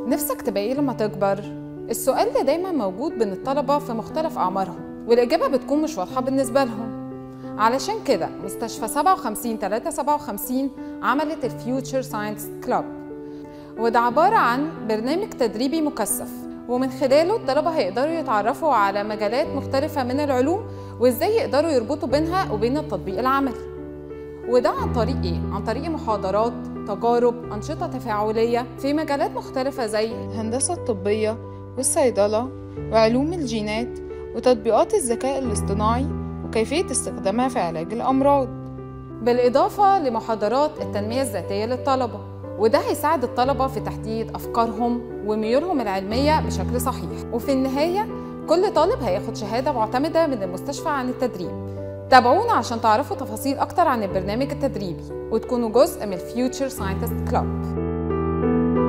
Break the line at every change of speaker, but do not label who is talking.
نفسك تبقى ايه لما تكبر؟ السؤال ده دايما موجود بين الطلبة في مختلف أعمارهم والإجابة بتكون مش واضحة بالنسبة لهم علشان كده مستشفى 57 357 عملت الفيوتشر ساينس كلاب وده عبارة عن برنامج تدريبي مكثف ومن خلاله الطلبة هيقدروا يتعرفوا على مجالات مختلفة من العلوم وإزاي يقدروا يربطوا بينها وبين التطبيق العملي وده عن طريق إيه؟ عن طريق محاضرات، تجارب، أنشطة تفاعلية في مجالات مختلفة زي الهندسة الطبية والصيدلة وعلوم الجينات وتطبيقات الذكاء الاصطناعي وكيفية استخدامها في علاج الأمراض بالإضافة لمحاضرات التنمية الذاتية للطلبة وده هيساعد الطلبة في تحديد أفكارهم وميولهم العلمية بشكل صحيح وفي النهاية كل طالب هياخد شهادة معتمدة من المستشفى عن التدريب تابعونا عشان تعرفوا تفاصيل أكتر عن البرنامج التدريبي وتكونوا جزء من الفيوتشر ساينتست كلاب